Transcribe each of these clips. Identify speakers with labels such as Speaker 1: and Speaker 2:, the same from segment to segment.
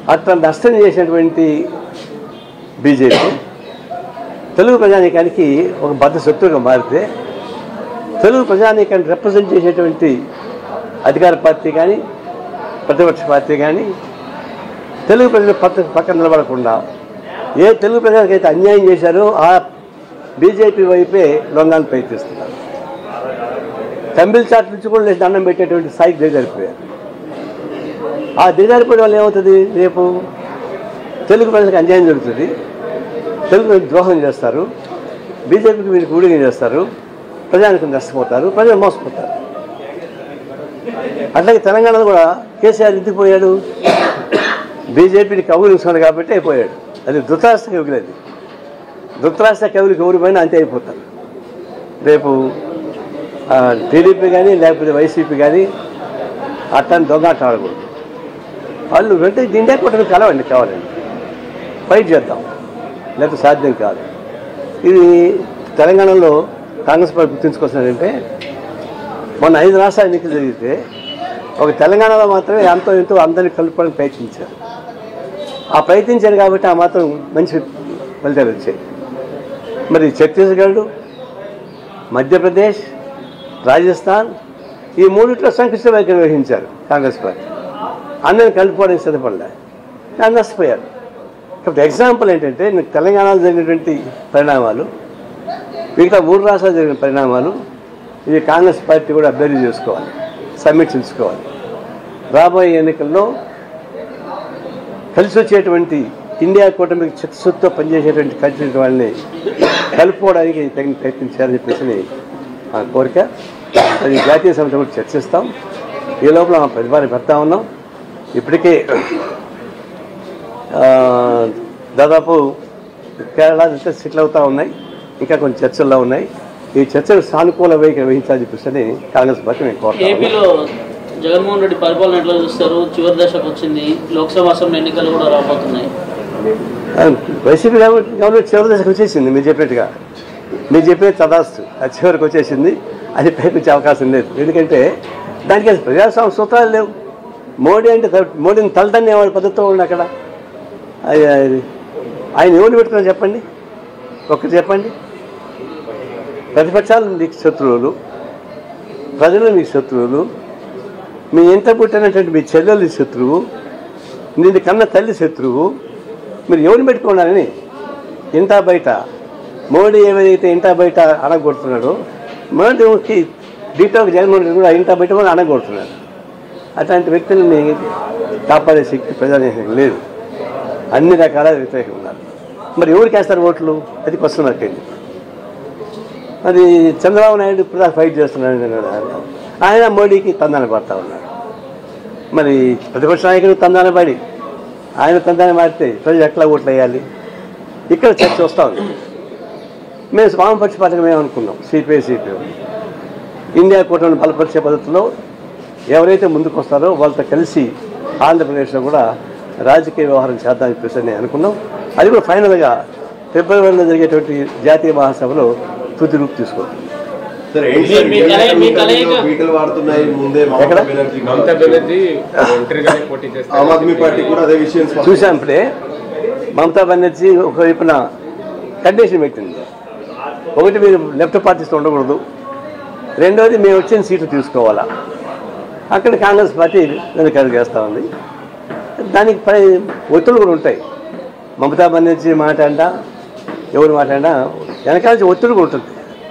Speaker 1: అట్లా నష్టం చేసినటువంటి బీజేపీ తెలుగు ప్రజానీకానికి ఒక బద్ద శత్రువుగా మారితే తెలుగు ప్రజానీకాన్ని రిప్రజెంట్ చేసేటువంటి అధికార పార్టీ కానీ ప్రతిపక్ష పార్టీ కానీ తెలుగు ప్రజల పక్క పక్కన నిలబడకుండా ఏ తెలుగు ప్రజలకైతే అన్యాయం చేశారో ఆ బీజేపీ వైపే లొంగాన్ని ప్రయత్నిస్తున్నారు తమిళ చాట్ నుంచి కూడా లేచి దండం పెట్టేటువంటి స్థాయికి దిగజారిపోయారు ఆ దిగజారిపోవడం వల్ల ఏమవుతుంది రేపు తెలుగు ప్రజలకు అన్యాయం జరుగుతుంది తెలుగు ప్రజలకు ద్రోహం చేస్తారు బీజేపీకి వీరికి ఊడిగం చేస్తారు ప్రజానికి నష్టపోతారు ప్రజలు మోసపోతారు అట్లాగే తెలంగాణలో కూడా కేసీఆర్ ఎందుకు పోయాడు బీజేపీని కౌగులించుకున్నాడు కాబట్టి అయిపోయాడు అది ధృతరాష్ట్ర కవిగులు అది ధృతరాష్ట్ర కవులకి ఎవరి పైన అంతే అయిపోతారు రేపు ఆ, టీడీపీ కానీ లేకపోతే వైసీపీ కానీ అట్లాంటి దొంగాట ఆడకూడదు వాళ్ళు వెంటనే ఇండియా కూటమి కలవండి కావాలండి ఫైట్ చేద్దాం లేకపోతే సాధ్యం కాదు ఇది తెలంగాణలో కాంగ్రెస్ పార్టీ గుర్తుంచుకొస్తున్నారంటే మొన్న ఐదు రాష్ట్రాల ఎన్నికలు జరిగితే ఒక తెలంగాణలో మాత్రమే ఎంతో ఎంతో అందరినీ కలుపుకోవడానికి ప్రయత్నించారు ఆ ప్రయత్నించారు కాబట్టి ఆ మాత్రం మంచి ఫలితాలు వచ్చాయి మరి ఛత్తీస్గఢ్ మధ్యప్రదేశ్ రాజస్థాన్ ఈ మూడిట్లో సంక్లిష్ట వైఖరి వహించారు కాంగ్రెస్ పార్టీ అందరిని కలుపుకోవడానికి సిద్ధపడలే దాన్ని నష్టపోయారు కాబట్టి ఎగ్జాంపుల్ ఏంటంటే నీకు తెలంగాణలో జరిగినటువంటి పరిణామాలు మిగతా మూడు రాష్ట్రాలు జరిగిన పరిణామాలు ఇది కాంగ్రెస్ పార్టీ కూడా అభ్యర్థి చేసుకోవాలి సమీక్షించుకోవాలి రాబోయే ఎన్నికల్లో కలిసి వచ్చేటువంటి ఇండియా కూటమికి చిత్తశుద్ధితో పనిచేసేటువంటి కలిసి వాళ్ళని కలుపుకోవడానికి తగిన ప్రయత్నం చేయాలని చెప్పేసి మా కోరిక అది జాతీయ సమితి కూడా చర్చిస్తాం ఈ లోపల మా ప్రతిపాదన పెడతా ఉన్నాం ఇప్పటికే ఆ, దాదాపు కేరళ ఇంకా సెటిల్ అవుతూ ఉన్నాయి ఇంకా కొన్ని చర్చల్లో ఉన్నాయి ఈ చర్చలు సానుకూల వైఖరి వహించాలని చెప్పేసి కాంగ్రెస్ పార్టీ మేము కోరుతాం
Speaker 2: ఏపీలో జగన్మోహన్ రెడ్డి పరిపాలన ఎట్లా చూస్తారు చివరి దశకు వచ్చింది లోక్సభ అసెంబ్లీ ఎన్నికలు కూడా రాబోతున్నాయి
Speaker 1: వైసీపీ గవర్నమెంట్ చివరి దశకు వచ్చేసింది మీరు చెప్పినట్టుగా మీరు చెప్పినట్టు తదాస్తు అది చివరికి వచ్చేసింది అది ప్రయత్నించే అవకాశం లేదు ఎందుకంటే దానికి అసలు ప్రజాస్వామ్య సూత్రాలు లేవు మోడీ అంటే త- మోడీని తలదన్నే వాడి పద్ధతితో ఉండి అక్కడ అది- అది- ఆయన ఎవరిని పెట్టుకున్నా చెప్పండి ఒక్కటి చెప్పండి ప్రతిపక్షాలు మీకు శత్రువులు ప్రజలు మీకు శత్రువులు మీ ఇంట పుట్టినటువంటి మీ చెల్లెలు శత్రువు నిన్ను కన్న తల్లి శత్రువు మీరు ఎవరిని పెట్టుకున్నారని ఇంట బయట మోడీ ఏమైతే ఇంట బయట అనగొడుతున్నాడో మోడీకి డీటోకి జగన్మోహన్ రెడ్డి కూడా ఇంట బయట కూడా అనగొడుతున్నాడు అట్లాంటి వ్యక్తులని కాపాడే శక్తి ప్రజానికి లేదు అన్ని రకాల వ్యతిరేకం ఉన్నారు మరి ఎవరికి వేస్తారు ఓట్లు అది క్వశ్చన్ మార్క్ అయింది అది చంద్రబాబు నాయుడు ఇప్పుడు దాకా ఫైట్ చేస్తున్నాడు అన్నాడు. ఆయన మోడీకి తందాన పడతా ఉన్నాడు మరి ప్రతిపక్ష నాయకుడు తందాన పడి ఆయన తందాన మారితే ప్రజలు ఎట్లా ఓట్లు వేయాలి ఇక్కడ చర్చ వస్తూ ఉంది మేము వామపక్ష పథకం ఏమనుకున్నాం సిపిఐ సిపిఐ ఇండియా కూటమిని బలపరిచే పద్ధతిలో ఎవరైతే ముందుకు వస్తారో వాళ్ళతో కలిసి ఆంధ్రప్రదేశ్లో కూడా రాజకీయ వ్యవహారం చేద్దామని చెప్పేసి నేను అనుకున్నాం అది కూడా ఫైనల్గా ఫిబ్రవరిలో జరిగేటువంటి జాతీయ మహాసభలో తుది రూపు తీసుకుంటాం
Speaker 3: సరే
Speaker 2: మీ- మీ కలయి- మీ కలయిక-
Speaker 3: బీటలు వాడుతున్నాయి ముందే
Speaker 1: ఎక్కడ?
Speaker 3: మమతా బెనర్జీ
Speaker 4: మమతా బెనర్జీ ఒంటరిగానే పోటీ
Speaker 3: ఆమ్
Speaker 4: చేస్తారు
Speaker 3: ఆద్మీ పార్టీ కూడా అదే విషయం స్పష్టం
Speaker 1: చూసాం ఇప్పుడే మమతా బెనర్జీ ఒకవైపున కండిషన్ పెట్టింది ఒకటి మీరు లెఫ్ట్ పార్టీస్తో ఉండకూడదు రెండోది మేము వచ్చిన సీట్లు తీసుకోవాలా అక్కడ కాంగ్రెస్ పార్టీ వెనకాల చేస్తూ ఉంది దానికి పై ఒత్తులు కూడా ఉంటాయి మమతా బెనర్జీ మాట అంట ఎవరు మాట అంట వెనకాల నుంచి ఒత్తిడి కూడా ఉంటుంది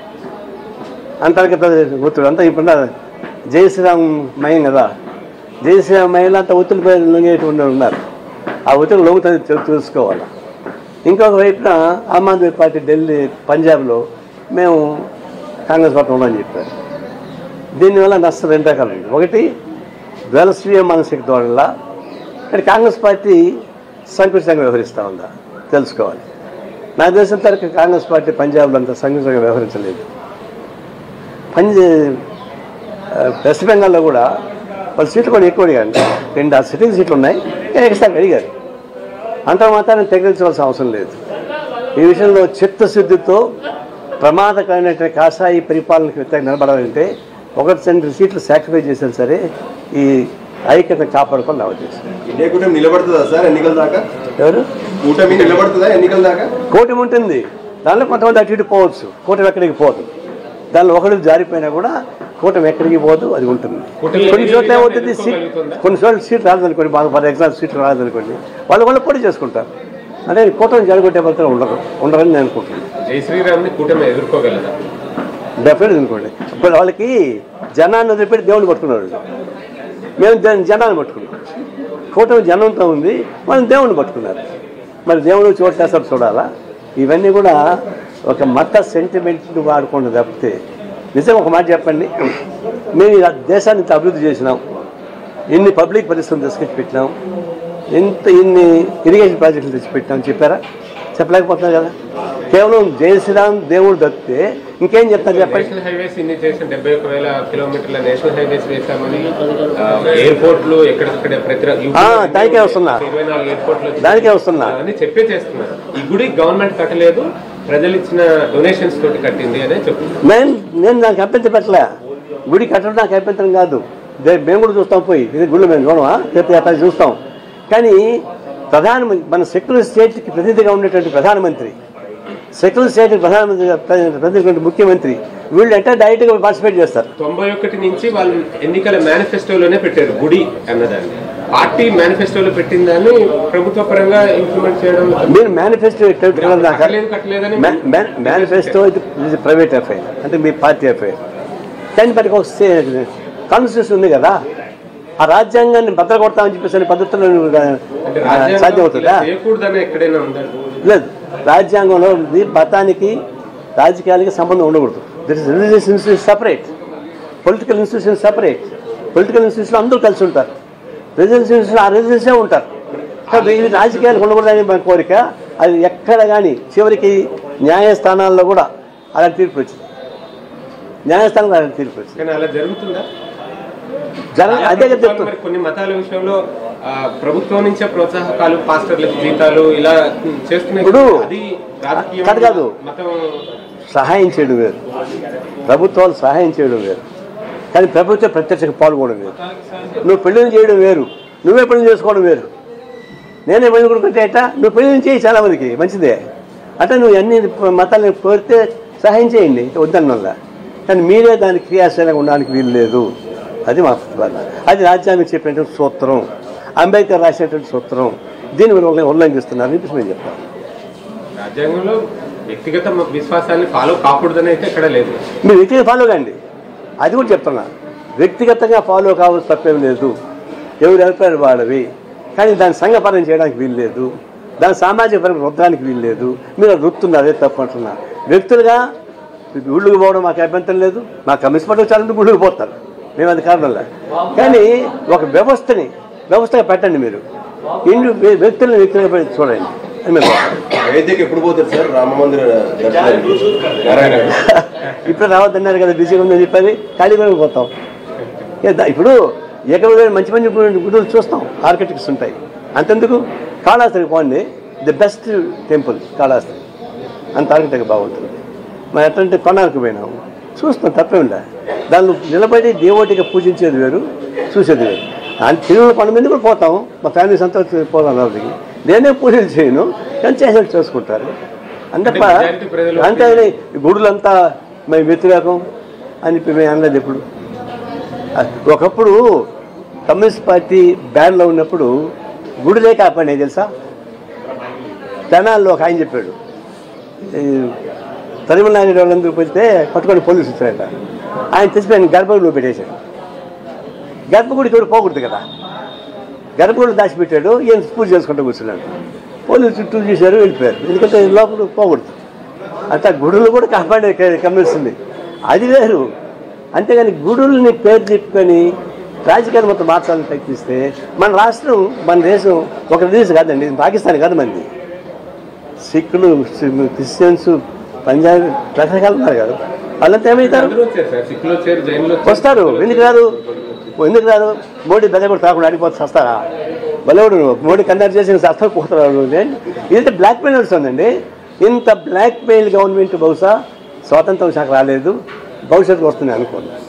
Speaker 1: అంతర్గత ఒత్తిడి అంతా ఇప్పుడు జై శ్రీరామ్ మయం కదా జై శ్రీరామ్ మయంలో అంత ఒత్తిడి లొంగేటువంటి ఉన్నారు ఆ ఒత్తిడి లొంగుతుంది తెలు- తెలుసుకోవాలి ఇంకొక వైపున ఆమ్ ఆద్మీ పార్టీ ఢిల్లీ పంజాబ్లో మేము కాంగ్రెస్ పార్టీ ఉండని చెప్పారు దీనివల్ల నష్టం రెండు రకాలు ఉంది ఒకటి ద్వలస్వీయ మానసిక ధోరణిల కానీ కాంగ్రెస్ పార్టీ సంకుచితంగా వ్యవహరిస్తూ ఉందా తెలుసుకోవాలి నాకు తెలిసిన తరకు కాంగ్రెస్ పార్టీ పంజాబ్లో అంత సంకుచితంగా వ్యవహరించలేదు పంజా ఆ, వెస్ట్ బెంగాల్లో కూడా వాళ్ళ సీట్లు కూడా ఎక్కువ అడిగారు రెండు ఆ సిట్టింగ్ సీట్లు ఉన్నాయి ఎక్స్ట్రా అడిగారు అంత మాత్రాన్ని తెగించవలసిన అవసరం లేదు ఈ విషయంలో చిత్తశుద్ధితో ప్రమాదకరమైన కాషాయి పరిపాలనకు వ్యతిరేకంగా నిలబడాలంటే ఒకటి రెండు సీట్లు సాక్రిఫైస్ చేశారు సరే ఈ ఐక్యత కాపాడుకొని నా ఉద్దేశం
Speaker 3: ఇండియా కూటమి నిలబడుతుందా సార్ ఎన్నికల దాకా
Speaker 1: ఎవరు
Speaker 3: కూటమి నిలబడుతుందా ఎన్నికల దాకా
Speaker 1: కూటమి ఉంటుంది దానిలో కొంతమంది అటు ఇటు పోవచ్చు కూటమి ఎక్కడికి పోదు దానిలో ఒకడు జారిపోయినా కూడా కూటమి ఎక్కడికి పోదు అది ఉంటుంది
Speaker 4: కూటమి
Speaker 1: కొన్ని చోట్ల
Speaker 4: ఎన్ని
Speaker 1: ఏమవుతుంది సీట్
Speaker 4: ఎదుర్కోగలుగుతుందా?
Speaker 1: కొన్ని చోట్ల సీట్ రాదనుకోండి బాగా ఫర్ ఎగ్జాంపుల్ సీట్లు రాదనుకోండి వాళ్ళు వాళ్ళు పోటీ చేసుకుంటారు అంటే కూటమి జరగొట్టే ఫలితం ఉండరు ఉండరని నేను అనుకుంటున్నాను
Speaker 4: జై శ్రీరామ్ని కూటమి ఎదుర్కోగలదా
Speaker 1: డెఫినెట్ అనుకోండి ఇప్పుడు వాళ్ళకి జనాన్ని వదిలిపెట్టి దేవుని పట్టుకున్నారు మేము జన- జనాన్ని పట్టుకున్నాం కూటమి జనంతో ఉంది మనం దేవుని పట్టుకున్నారు మరి దేవుడు చోటు చేస్తారు చూడాలా ఇవన్నీ కూడా ఒక మత సెంటిమెంట్ని వాడుకోండి తప్పితే నిజం ఒక మాట చెప్పండి మేము ఈ దేశాన్ని ఇంత అభివృద్ధి చేసినాం ఇన్ని పబ్లిక్ పరిశ్రమలు తీసుకొచ్చి పెట్టినాం ఇంత ఇన్ని ఇరిగేషన్ ప్రాజెక్టులు తెచ్చి పెట్టినాం చెప్పారా చెప్పలేకపోతున్నారు కదా కేవలం జై శ్రీరామ్ దేవుడు తప్పితే ఇంకేం చెప్తారు చెప్పండి
Speaker 4: నేషనల్ హైవేస్ ఇన్ని చేసిన డెబ్బై ఒక వేల కిలోమీటర్ల నేషనల్ హైవేస్ వేశామని ఎయిర్పోర్ట్లు ఎక్కడికక్కడ ప్రతి రా-
Speaker 1: ఆ, దానికే వస్తున్నా.
Speaker 4: ఇరవై నాలుగు ఎయిర్పోర్ట్లు
Speaker 1: దానికే వస్తున్నా
Speaker 4: అని చెప్పే చేస్తున్నారు ఈ గుడి గవర్నమెంట్ కట్టలేదు ప్రజలు ఇచ్చిన డొనేషన్స్ తోటి కట్టింది అనే చెప్తున్నారు
Speaker 1: నేను నేను నాకు అభ్యంతరం పెట్టలే గుడి కట్టడం నాకు అభ్యంతరం కాదు దే- మేము కూడా చూస్తాం పోయి ఇది గుళ్ళు మేము చూడమా రేపు అట్లా చూస్తాం కానీ ప్రధానమంత్రి మన సెక్యులర్ స్టేట్కి ప్రతినిధిగా ఉండేటువంటి ప్రధానమంత్రి సెక్యులర్ స్టేట్కి ప్రధానమంత్రి ప్రతినిధి ముఖ్యమంత్రి వీళ్ళు ఎట్లా డైరెక్ట్గా పార్టిసిపేట్ చేస్తారు
Speaker 4: తొంభై ఒకటి నుంచి వాళ్ళు ఎన్నికల మేనిఫెస్టోలోనే పెట్టారు గుడి అన్నదాన్ని పార్టీ మేనిఫెస్టోలో పెట్టిన దాన్ని ప్రభుత్వ పరంగా ఇంప్లిమెంట్ చేయడం
Speaker 1: మీరు మేనిఫెస్టో
Speaker 4: కట్టలేదు కట్టలేదని
Speaker 1: మేనిఫెస్టో ఇది ప్రైవేట్ అఫైర్ అంటే మీ పార్టీ అఫైర్ కానీ మనకి ఒక కాన్స్టిట్యూషన్ ఉంది కదా ఆ రాజ్యాంగాన్ని భద్ర కొడతామని చెప్పేసి అనే పద్ధతిలో
Speaker 4: అంటే
Speaker 1: ఆ, సాధ్యం అవుతుందా
Speaker 4: రాజ్యాంగం చేయకూడదని ఎక్కడైనా ఉందండి
Speaker 1: లేదు రాజ్యాంగంలో ఉంది మతానికి రాజకీయాలకి సంబంధం ఉండకూడదు that is religious institution separate political institution separate political institution అందరూ కలిసి ఉంటారు రిలీజియస్ ఇన్స్టిట్యూషన్ ఆ రిలీజియన్సే ఉంటారు కాబట్టి ఇది రాజకీయాలకు ఉండకూడదని మన కోరిక అది ఎక్కడ కానీ చివరికి న్యాయస్థానాల్లో కూడా అలాంటి తీర్పు వచ్చింది న్యాయస్థానంలో అలాంటి తీర్పు వచ్చింది
Speaker 4: కానీ అలా జరుగుతుందా
Speaker 1: జరగ అదే కదా
Speaker 4: ప్రభుత్వాలు
Speaker 1: చెప్తుంది
Speaker 4: మరి కొన్ని మతాల విషయంలో ఆ, ప్రభుత్వం నుంచే ప్రోత్సాహకాలు పాస్టర్లకు జీతాలు ఇలా చేస్తున్నాయి
Speaker 1: ఇప్పుడు
Speaker 4: అది రాజకీయం
Speaker 1: కాదు కాదు.
Speaker 4: మతం
Speaker 1: సహాయం చేయడం వేరు ప్రభుత్వాలు సహాయం చేయడం వేరు కానీ ప్రభుత్వం ప్రత్యక్షంగా పాల్గొనడం వేరు నువ్వు పెళ్ళిళ్ళు చేయడం వేరు నువ్వే పెళ్లి చేసుకోవడం వేరు నేనే పెళ్లి కొడుకుంటే ఎట్టా నువ్వు పెళ్లి చేయి చాలా మందికి మంచిదే అంటే నువ్వు అన్ని మతాలను కోరితే సహాయం చేయండి వద్దన్న వల్ల కానీ మీరే దానికి క్రియాశీలంగా ఉండడానికి వీలు లేదు అది మా బాధ అది రాజ్యాంగం చెప్పినటువంటి సూత్రం అంబేద్కర్ రాసినటువంటి సూత్రం దీన్ని మీరు ఉల్లంఘిస్తున్నారని చెప్పేసి మేము చెప్తాం
Speaker 4: రాజ్యాంగంలో వ్యక్తిగత విశ్వాసాన్ని ఫాలో కాకూడదని అయితే ఎక్కడ లేదు
Speaker 1: మీరు వ్యక్తిగత ఫాలో కండి అది కూడా చెప్తున్నా వ్యక్తిగతంగా ఫాలో కావాల్సి తప్పేం లేదు ఎవరి అభిప్రాయాలు వాడవి కానీ దాన్ని సంఘపరం చేయడానికి వీలు లేదు దాని సామాజిక పరం రుద్దడానికి వీలు లేదు మీరు అది రుత్తున్నారు అదే తప్పు అంటున్నా వ్యక్తులుగా గుళ్ళకి పోవడం మాకు అభ్యంతరం లేదు మా కమిషన్ పట్టు చాలా మంది గుళ్ళకి పోతారు మేము అది కారణంలే కానీ ఒక వ్యవస్థని వ్యవస్థగా పెట్టండి మీరు ఇండు వ్యక్తులను వ్యక్తులుగా పెట్టి చూడండి అని మేము కోరుతాం.
Speaker 3: అయోధ్యకి ఎప్పుడు పోతారు సార్ రామ మందిర దర్శనానికి నారాయణ
Speaker 1: ఇప్పుడు రావద్దన్నారు కదా బిజీగా ఉందని చెప్పేది ఖాళీగా పోతాం ఏ దా- ఇప్పుడు ఎక్కడ మంచి మంచి గుడులు చూస్తాం ఆర్కిటెక్ట్స్ ఉంటాయి అంతెందుకు కాళాస్త్రికి పోండి ది బెస్ట్ టెంపుల్ కాళాస్త్రి అంత ఆర్కిటెక్ట్ బాగుంటుంది మరి ఎట్లంటే కొనాలకు పోయినాము చూస్తాం తప్పే ఉండ దాన్ని నిలబడి దేవోటిగా పూజించేది వేరు చూసేది వేరు అంత తిరుమల కొండ మీద కూడా పోతాం మా ఫ్యామిలీస్ అంతా పోదాం లోపలికి నేనే పూజలు చేయను కానీ చేసేది చేసుకుంటారు అంతప్ప
Speaker 4: majority ప్రజలు
Speaker 1: అంతే గుడులంతా మేము వ్యతిరేకం అని చెప్పి మేము అనలేదు ఎప్పుడు అ- ఒకప్పుడు కమ్యూనిస్ట్ పార్టీ బ్యాన్లో ఉన్నప్పుడు గుడిలే కాపాడినాయి తెలుసా తెనాల్లో ఒక ఆయన చెప్పాడు ఈ తమిళనాడు వాళ్ళందరూ పోతే పట్టుకొని పోలీసు వచ్చారట ఆయన తెచ్చిపోయిన గర్భగుడిలో పెట్టేశాడు గర్భగుడి తోడు పోకూడదు కదా గర్భగుడిలో దాచిపెట్టాడు ఈయన పూజ చేసుకుంటూ కూర్చున్నాడు పోలీసు చుట్టూ చూశారు వెళ్ళిపోయారు ఎందుకంటే లోపల పోకూడదు అంత గుడులు కూడా కాపాడే క- కమ్యూనిస్ట్ అది వేరు అంతేగాని గుడుల్ని పేరు చెప్పుకొని రాజకీయాలు మొత్తం మార్చాలని ప్రయత్నిస్తే మన రాష్ట్రం మన దేశం ఒక దేశం కాదండి ఇది పాకిస్తాన్ కాదు మంది సిక్కులు సి- క్రిస్టియన్స్ పంజాబ్ రకరకాలు ఉన్నారు కదా వాళ్ళంతా ఏమవుతారు
Speaker 4: అందరూ వచ్చారు సార్ సిక్కులు వచ్చారు జైన్లు వచ్చారు.
Speaker 1: వస్తారు ఎందుకు రాదు ఎందుకు రాదు మోడీ బెద కూడా తాకుండా ఆడిపోతే వస్తారా బలవుడు మోడీ కన్నర్ చేసిన అర్థం పోతున్నాడు ఇదంతా బ్లాక్ మెయిల్ నడుస్తుందండి ఇంత బ్లాక్ మెయిల్ గవర్నమెంట్ బహుశా స్వాతంత్రం శాఖ రాలేదు భవిష్యత్తుకు వస్తుంది అనుకోండి